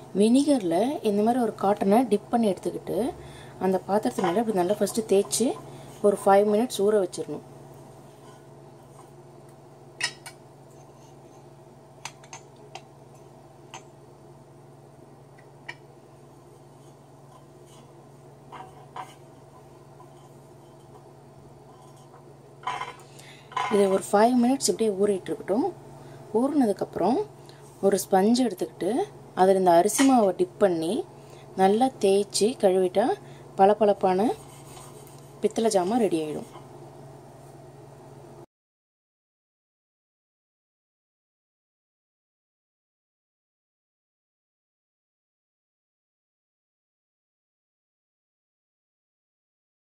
வினிகரில் இந்த மாதிரி ஒரு காட்டனை டிப் பண்ணி எடுத்துக்கிட்டு அந்த பாத்திரத்து மேலே இப்படி நல்லா ஃபஸ்ட்டு தேய்ச்சி ஒரு ஃபைவ் மினிட்ஸ் ஊற வச்சிடணும் இதை ஒரு ஃபைவ் மினிட்ஸ் இப்படியே ஊறிட்டு இருக்கட்டும் ஊறினதுக்கப்புறம் ஒரு ஸ்பஞ்ச் எடுத்துக்கிட்டு அதில் இந்த அரிசி மாவை டிப் பண்ணி நல்லா தேய்ச்சி கழுவிட்டா பளபளப்பான பித்தளை ஜாமான் ரெடி ஆகிடும்